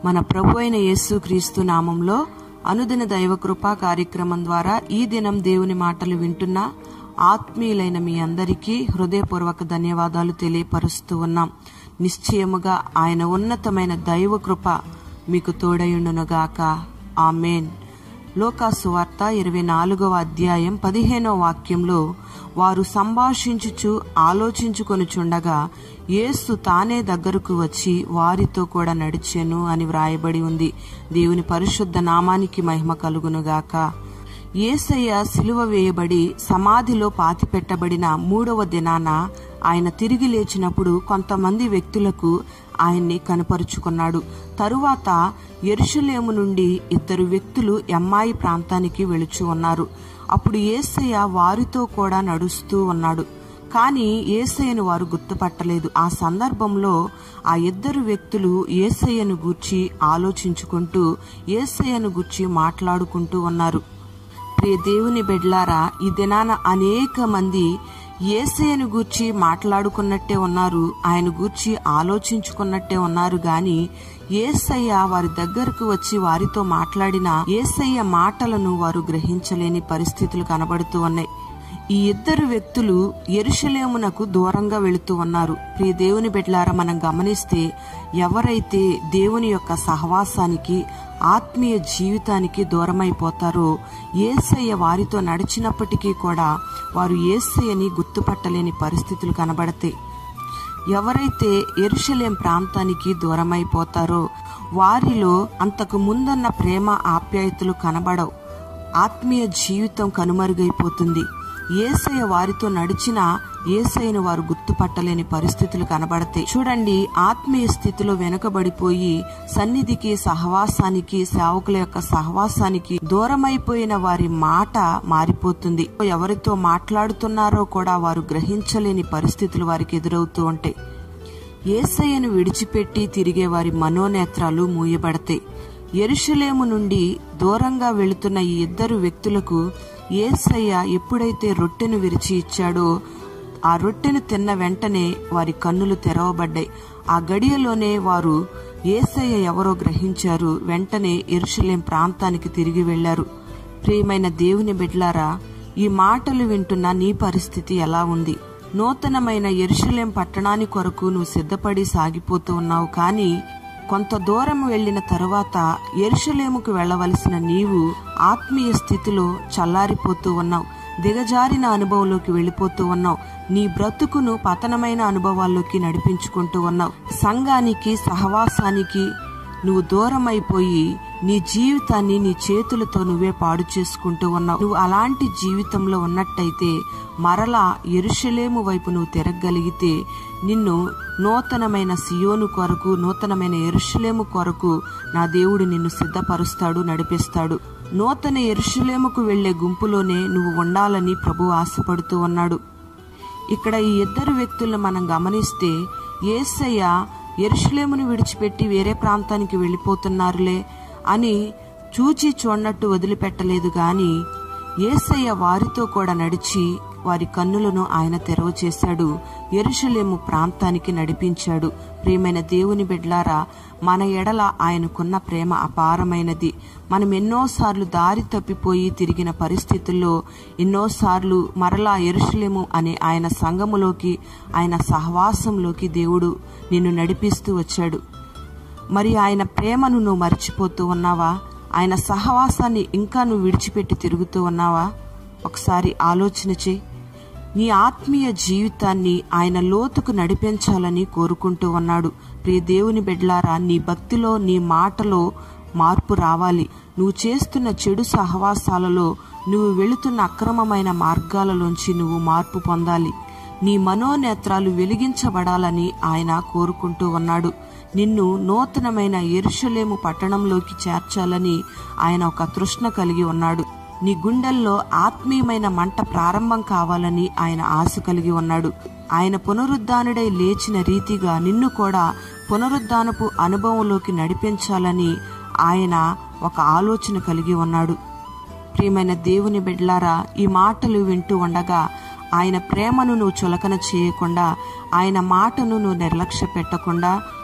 మన ప్రభు అయిన యేసుక్రీస్తు నామంలో అనుదిన దైవ కృపా కార్యక్రమం ద్వారా ఈ దినం దేవుని మాటలు వింటున్న ఆత్మీయులైన మీ అందరికీ హృదయపూర్వక ధన్యవాదాలు తెలియపరుస్తూ ఉన్నాం నిశ్చయముగా ఆయన ఉన్నతమైన దైవ కృప మీకు తోడయుండునుగాక ఆమెన్ లోకాసు వార్త ఇరవై నాలుగవ అధ్యాయం పదిహేనవ వాక్యంలో వారు సంభాషించుచు ఆలోచించుకొనుచుండగా యేసు తానే దగ్గరకు వచ్చి వారితో కూడా నడిచెను అని వ్రాయబడి ఉంది దేవుని పరిశుద్ధ నామానికి మహిమ కలుగునుగాక ఏసయ్య సిలువ వేయబడి సమాధిలో పాతిపెట్టబడిన మూడవ దినాన ఆయన తిరిగి లేచినప్పుడు కొంతమంది వ్యక్తులకు ఆయన్ని కనపరుచుకున్నాడు తరువాత ఎరుషలేము నుండి ఇద్దరు వ్యక్తులు ఎమ్మాయి ప్రాంతానికి వెళుచు ఉన్నారు అప్పుడు ఏసయ్య వారితో కూడా నడుస్తూ ఉన్నాడు కానీ ఏసయ్యను వారు గుర్తుపట్టలేదు ఆ సందర్భంలో ఆ ఇద్దరు వ్యక్తులు ఏసయ్యను గూర్చి ఆలోచించుకుంటూ ఏసయ్యను గూర్చి మాట్లాడుకుంటూ ఉన్నారు ప్రియ దేవుని బిడ్లారా ఈ దినాన అనేక మంది ఏసయ్యను గూర్చి మాట్లాడుకున్నట్టే ఉన్నారు ఆయన గూర్చి ఆలోచించుకున్నట్టే ఉన్నారు గాని ఏసయ్య వారి దగ్గరకు వచ్చి వారితో మాట్లాడిన ఏసయ్య మాటలను వారు గ్రహించలేని పరిస్థితులు కనబడుతూ ఉన్నాయి ఈ ఇద్దరు వ్యక్తులు ఎరుషలేమునకు దూరంగా వెళుతూ ఉన్నారు ప్రియ దేవుని బిడ్లారా మనం గమనిస్తే ఎవరైతే దేవుని యొక్క సహవాసానికి ఆత్మీయ జీవితానికి దూరమైపోతారో ఏసయ్య వారితో నడిచినప్పటికీ కూడా వారు ఏసయ్యని గుర్తుపట్టలేని పరిస్థితులు కనబడతాయి ఎవరైతే ఎరుషలేం ప్రాంతానికి దూరమైపోతారో వారిలో అంతకు ముందన్న ప్రేమ ఆప్యాయతలు కనబడవు ఆత్మీయ జీవితం కనుమరుగైపోతుంది ఏసయ్య వారితో నడిచిన ఏసయ్యను వారు గుర్తుపట్టలేని పరిస్థితులు కనబడతాయి చూడండి ఆత్మీయ స్థితిలో వెనుకబడిపోయి సన్నిధికి సహవాసానికి సేవకుల యొక్క సహవాసానికి దూరమైపోయిన వారి మాట మారిపోతుంది ఎవరితో మాట్లాడుతున్నారో కూడా వారు గ్రహించలేని పరిస్థితులు వారికి ఎదురవుతూ ఉంటాయి ఏసయ్యను విడిచిపెట్టి తిరిగే వారి మనోనేత్రాలు మూయబడతాయి ఎరుషలేము నుండి దూరంగా వెళుతున్న ఈ ఇద్దరు వ్యక్తులకు ఏసయ్య ఎప్పుడైతే రొట్టెను విరిచి ఇచ్చాడో ఆ రొట్టెను తిన్న వెంటనే వారి కన్నులు తెరవబడ్డాయి ఆ గడియలోనే వారు ఏసయ్య ఎవరో గ్రహించారు వెంటనే ఎరుషలేం ప్రాంతానికి తిరిగి వెళ్లారు ప్రియమైన దేవుని బిడ్లారా ఈ మాటలు వింటున్న నీ పరిస్థితి ఎలా ఉంది నూతనమైన ఎరుషలేం పట్టణాని కొరకు నువ్వు సిద్ధపడి సాగిపోతూ ఉన్నావు కానీ కొంత దూరం వెళ్లిన తరువాత ఎరుషలేముకు వెళ్లవలసిన నీవు ఆత్మీయ స్థితిలో చల్లారిపోతూ ఉన్నావు దిగజారిన అనుభవంలోకి వెళ్ళిపోతూ ఉన్నావు నీ బ్రతుకును పతనమైన అనుభవాల్లోకి నడిపించుకుంటూ ఉన్నావు సంఘానికి సహవాసానికి నువ్వు దూరం అయిపోయి నీ జీవితాన్ని నీ చేతులతో నువ్వే పాడు చేసుకుంటూ ఉన్నావు నువ్వు అలాంటి జీవితంలో ఉన్నట్టయితే మరలా ఎరుషలేము వైపు నువ్వు తిరగగలిగితే నిన్ను నూతనమైన సియోను కొరకు నూతనమైన ఎరుషలేము కొరకు నా దేవుడు నిన్ను సిద్ధపరుస్తాడు నడిపిస్తాడు నూతన ఎరుషలేముకు వెళ్లే గుంపులోనే నువ్వు ఉండాలని ప్రభు ఆశపడుతూ ఉన్నాడు ఇక్కడ ఈ ఇద్దరు వ్యక్తులను మనం గమనిస్తే ఏసయ్య ఎరుషలేమును విడిచిపెట్టి వేరే ప్రాంతానికి వెళ్ళిపోతున్నారులే అని చూచి చూడనట్టు వదిలిపెట్టలేదు గాని ఏసయ్య వారితో కూడా నడిచి వారి కన్నులను ఆయన తెరవ చేశాడు ఎరుషలేము ప్రాంతానికి నడిపించాడు ప్రియమైన దేవుని బిడ్లారా మన ఎడల ఆయనకున్న ప్రేమ అపారమైనది మనం ఎన్నోసార్లు దారి తప్పిపోయి తిరిగిన పరిస్థితుల్లో ఎన్నోసార్లు మరలా ఎరుషలేము అనే ఆయన సంఘములోకి ఆయన సహవాసంలోకి దేవుడు నిన్ను నడిపిస్తూ వచ్చాడు మరి ఆయన ప్రేమను నువ్వు మర్చిపోతూ ఉన్నావా ఆయన సహవాసాన్ని ఇంకా నువ్వు విడిచిపెట్టి తిరుగుతూ ఉన్నావా ఒకసారి ఆలోచన చేయి నీ ఆత్మీయ జీవితాన్ని ఆయన లోతుకు నడిపించాలని కోరుకుంటూ ఉన్నాడు ప్రియ దేవుని బిడ్లారా నీ భక్తిలో నీ మాటలో మార్పు రావాలి నువ్వు చేస్తున్న చెడు సహవాసాలలో నువ్వు వెళుతున్న అక్రమమైన మార్గాలలోంచి నువ్వు మార్పు పొందాలి నీ మనోనేత్రాలు వెలిగించబడాలని ఆయన కోరుకుంటూ ఉన్నాడు నిన్ను నూతనమైన ఎరుషలేము పట్టణంలోకి చేర్చాలని ఆయన ఒక తృష్ణ కలిగి ఉన్నాడు నీ గుండెల్లో ఆత్మీయమైన మంట ప్రారంభం కావాలని ఆయన ఆశ కలిగి ఉన్నాడు ఆయన పునరుద్ధానుడై లేచిన రీతిగా నిన్ను కూడా పునరుద్ధానపు అనుభవంలోకి నడిపించాలని ఆయన ఒక ఆలోచన కలిగి ఉన్నాడు ప్రియమైన దేవుని బిడ్లారా ఈ మాటలు వింటూ ఉండగా ఆయన ప్రేమను నువ్వు చులకన చేయకుండా ఆయన మాటను నువ్వు నిర్లక్ష్య పెట్టకుండా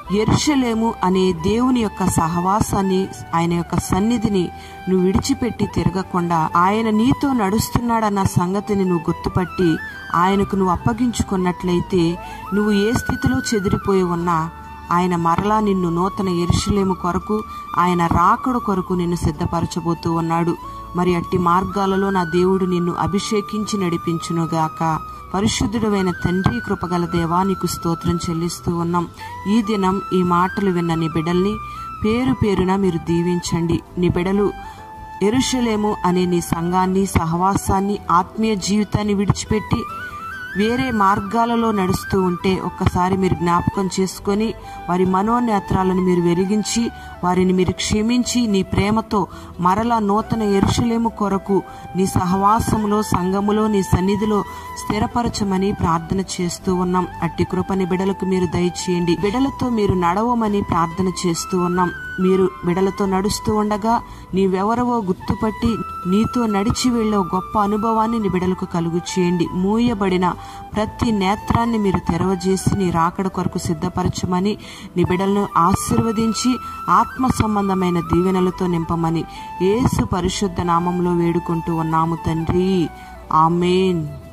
ఎరుషలేము అనే దేవుని యొక్క సహవాసాన్ని ఆయన యొక్క సన్నిధిని నువ్వు విడిచిపెట్టి తిరగకుండా ఆయన నీతో నడుస్తున్నాడన్న సంగతిని నువ్వు గుర్తుపట్టి ఆయనకు నువ్వు అప్పగించుకున్నట్లయితే నువ్వు ఏ స్థితిలో చెదిరిపోయి ఉన్నా ఆయన మరలా నిన్ను నూతన ఎరుషలేము కొరకు ఆయన రాకడు కొరకు నిన్ను సిద్ధపరచబోతూ ఉన్నాడు మరి అట్టి మార్గాలలో నా దేవుడు నిన్ను అభిషేకించి నడిపించునుగాక పరిశుద్ధుడైన తండ్రి కృపగల దేవా నీకు స్తోత్రం చెల్లిస్తూ ఉన్నాం ఈ దినం ఈ మాటలు విన్న నీ బిడల్ని పేరు పేరున మీరు దీవించండి నీ బిడలు ఎరుషలేము అనే నీ సంఘాన్ని సహవాసాన్ని ఆత్మీయ జీవితాన్ని విడిచిపెట్టి వేరే మార్గాలలో నడుస్తూ ఉంటే ఒక్కసారి మీరు జ్ఞాపకం చేసుకొని వారి మనోనేత్రాలను మీరు వెలిగించి వారిని మీరు క్షమించి నీ ప్రేమతో మరలా నూతన ఎరుషలేము కొరకు నీ సహవాసములో సంఘములో నీ సన్నిధిలో స్థిరపరచమని ప్రార్థన చేస్తూ ఉన్నాం అట్టి కృపని బిడలకు మీరు దయచేయండి బిడలతో మీరు నడవమని ప్రార్థన చేస్తూ ఉన్నాం మీరు బిడలతో నడుస్తూ ఉండగా నీవెవరవో గుర్తుపట్టి నీతో నడిచి వెళ్ళే గొప్ప అనుభవాన్ని నీ బిడలకు కలుగు చేయండి మూయబడిన ప్రతి నేత్రాన్ని మీరు తెరవజేసి నీ రాకడ కొరకు సిద్ధపరచమని నీ బిడలను ఆశీర్వదించి ఆత్మ సంబంధమైన దీవెనలతో నింపమని యేసు పరిశుద్ధ నామంలో వేడుకుంటూ ఉన్నాము తండ్రి ఆమెన్